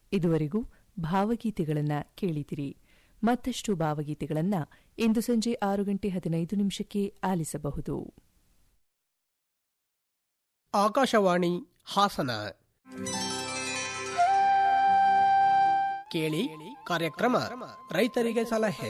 ಇದುವರೆಗೂ ಭಾವಗೀತೆಗಳನ್ನ ಕೇಳಿದಿರಿ ಮತ್ತಷ್ಟು ಭಾವಗೀತೆಗಳನ್ನ ಇಂದು ಸಂಜೆ ಆರು ಗಂಟೆ ಹದಿನೈದು ನಿಮಿಷಕ್ಕೆ ಆಲಿಸಬಹುದು ಆಕಾಶವಾಣಿ ಹಾಸನ ಕೇಳಿ ಕಾರ್ಯಕ್ರಮ ರೈತರಿಗೆ ಸಲಹೆ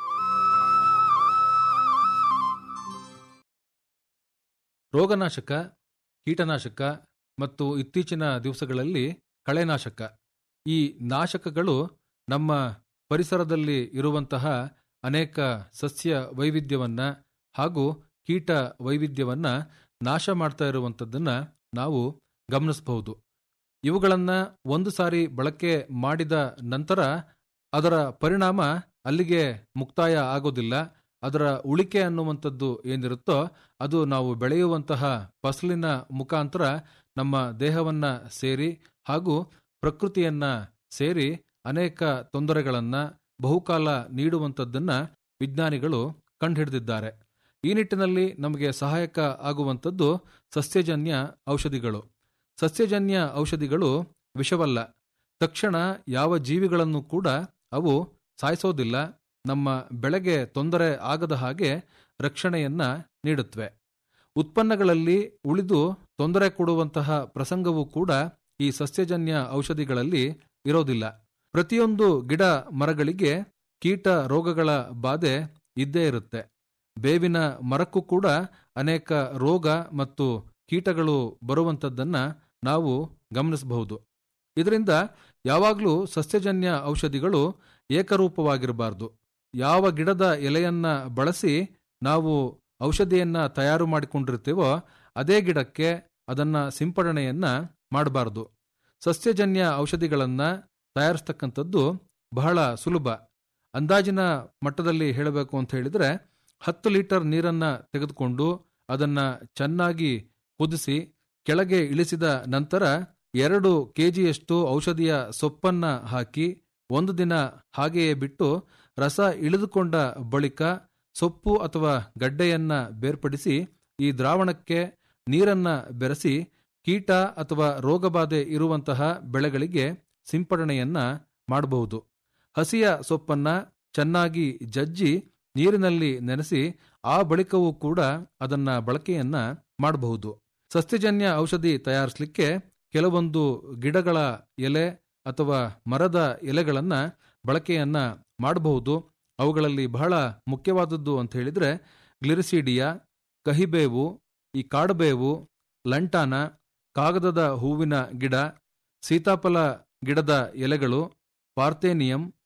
ರೋಗನಾಶಕ ಕೀಟನಾಶಕ ಮತ್ತು ಇತ್ತೀಚಿನ ದಿವಸಗಳಲ್ಲಿ ಕಳೆನಾಶಕ ಈ ನಾಶಕಗಳು ನಮ್ಮ ಪರಿಸರದಲ್ಲಿ ಇರುವಂತಹ ಅನೇಕ ಸಸ್ಯ ವೈವಿಧ್ಯವನ್ನ ಹಾಗೂ ಕೀಟ ವೈವಿಧ್ಯವನ್ನ ನಾಶ ಮಾಡ್ತಾ ಇರುವಂಥದ್ದನ್ನ ನಾವು ಗಮನಿಸಬಹುದು ಇವುಗಳನ್ನ ಒಂದು ಸಾರಿ ಬಳಕೆ ಮಾಡಿದ ನಂತರ ಅದರ ಪರಿಣಾಮ ಅಲ್ಲಿಗೆ ಮುಕ್ತಾಯ ಆಗೋದಿಲ್ಲ ಅದರ ಉಳಿಕೆ ಅನ್ನುವಂಥದ್ದು ಏನಿರುತ್ತೋ ಅದು ನಾವು ಬೆಳೆಯುವಂತಹ ಫಸಲಿನ ಮುಖಾಂತರ ನಮ್ಮ ದೇಹವನ್ನ ಸೇರಿ ಹಾಗೂ ಪ್ರಕೃತಿಯನ್ನ ಸೇರಿ ಅನೇಕ ತೊಂದರೆಗಳನ್ನ ಬಹುಕಾಲ ನೀಡುವಂಥದ್ದನ್ನ ವಿಜ್ಞಾನಿಗಳು ಕಂಡುಹಿಡಿದಿದ್ದಾರೆ ಈ ನಿಟ್ಟಿನಲ್ಲಿ ನಮಗೆ ಸಹಾಯಕ ಆಗುವಂಥದ್ದು ಸಸ್ಯಜನ್ಯ ಔಷಧಿಗಳು ಸಸ್ಯಜನ್ಯ ಔಷಧಿಗಳು ವಿಷವಲ್ಲ ತಕ್ಷಣ ಯಾವ ಜೀವಿಗಳನ್ನು ಕೂಡ ಅವು ಸಾಯಿಸೋದಿಲ್ಲ ನಮ್ಮ ಬೆಳೆಗೆ ತೊಂದರೆ ಆಗದ ಹಾಗೆ ರಕ್ಷಣೆಯನ್ನ ನೀಡುತ್ತವೆ ಉತ್ಪನ್ನಗಳಲ್ಲಿ ಉಳಿದು ತೊಂದರೆ ಕೊಡುವಂತಹ ಪ್ರಸಂಗವೂ ಕೂಡ ಈ ಸಸ್ಯಜನ್ಯ ಔಷಧಿಗಳಲ್ಲಿ ಇರೋದಿಲ್ಲ ಪ್ರತಿಯೊಂದು ಗಿಡ ಮರಗಳಿಗೆ ಕೀಟ ರೋಗಗಳ ಬಾಧೆ ಇದ್ದೇ ಇರುತ್ತೆ ಬೇವಿನ ಮರಕ್ಕೂ ಕೂಡ ಅನೇಕ ರೋಗ ಮತ್ತು ಕೀಟಗಳು ಬರುವಂಥದ್ದನ್ನ ನಾವು ಗಮನಿಸಬಹುದು ಇದರಿಂದ ಯಾವಾಗಲೂ ಸಸ್ಯಜನ್ಯ ಔಷಧಿಗಳು ಏಕರೂಪವಾಗಿರಬಾರದು ಯಾವ ಗಿಡದ ಎಲೆಯನ್ನ ಬಳಸಿ ನಾವು ಔಷಧಿಯನ್ನ ತಯಾರು ಮಾಡಿಕೊಂಡಿರ್ತೀವೋ ಅದೇ ಗಿಡಕ್ಕೆ ಅದನ್ನ ಸಿಂಪಡಣೆಯನ್ನ ಮಾಡಬಾರದು ಸಸ್ಯಜನ್ಯ ಔಷಧಿಗಳನ್ನ ತಯಾರಿಸ್ತಕ್ಕಂಥದ್ದು ಬಹಳ ಸುಲಭ ಅಂದಾಜಿನ ಮಟ್ಟದಲ್ಲಿ ಹೇಳಬೇಕು ಅಂತ ಹೇಳಿದ್ರೆ ಹತ್ತು ಲೀಟರ್ ನೀರನ್ನ ತೆಗೆದುಕೊಂಡು ಅದನ್ನ ಚೆನ್ನಾಗಿ ಕುದಿಸಿ ಕೆಳಗೆ ಇಳಿಸಿದ ನಂತರ ಎರಡು ಕೆಜಿಯಷ್ಟು ಔಷಧಿಯ ಸೊಪ್ಪನ್ನ ಹಾಕಿ ಒಂದು ದಿನ ಹಾಗೆಯೇ ಬಿಟ್ಟು ರಸ ಇಳಿದುಕೊಂಡ ಬಳಿಕ ಸೊಪ್ಪು ಅಥವಾ ಗಡ್ಡೆಯನ್ನ ಬೇರ್ಪಡಿಸಿ ಈ ದ್ರಾವಣಕ್ಕೆ ನೀರನ್ನ ಬೆರೆಸಿ ಕೀಟ ಅಥವಾ ರೋಗಬಾಧೆ ಇರುವಂತಹ ಬೆಳೆಗಳಿಗೆ ಸಿಂಪಡಣೆಯನ್ನ ಮಾಡಬಹುದು ಹಸಿಯ ಸೊಪ್ಪನ್ನ ಚೆನ್ನಾಗಿ ಜಜ್ಜಿ ನೀರಿನಲ್ಲಿ ನೆನೆಸಿ ಆ ಬಳಿಕವೂ ಕೂಡ ಅದನ್ನ ಬಳಕೆಯನ್ನ ಮಾಡಬಹುದು ಸಸ್ಯಜನ್ಯ ಔಷಧಿ ತಯಾರಿಸಲಿಕ್ಕೆ ಕೆಲವೊಂದು ಗಿಡಗಳ ಎಲೆ ಅಥವಾ ಮರದ ಎಲೆಗಳನ್ನ ಬಳಕೆಯನ್ನ ಮಾಡಬಹುದು ಅವುಗಳಲ್ಲಿ ಬಹಳ ಮುಖ್ಯವಾದದ್ದು ಅಂತ ಹೇಳಿದ್ರೆ ಗ್ಲಿರಿಸಿಡಿಯಾ ಕಹಿಬೇವು ಈ ಕಾಡುಬೇವು ಲಂಟಾನ ಕಾಗದದ ಹೂವಿನ ಗಿಡ ಸೀತಾಫಲ ಗಿಡದ ಎಲೆಗಳು ಪಾರ್ಥೇನಿಯಂ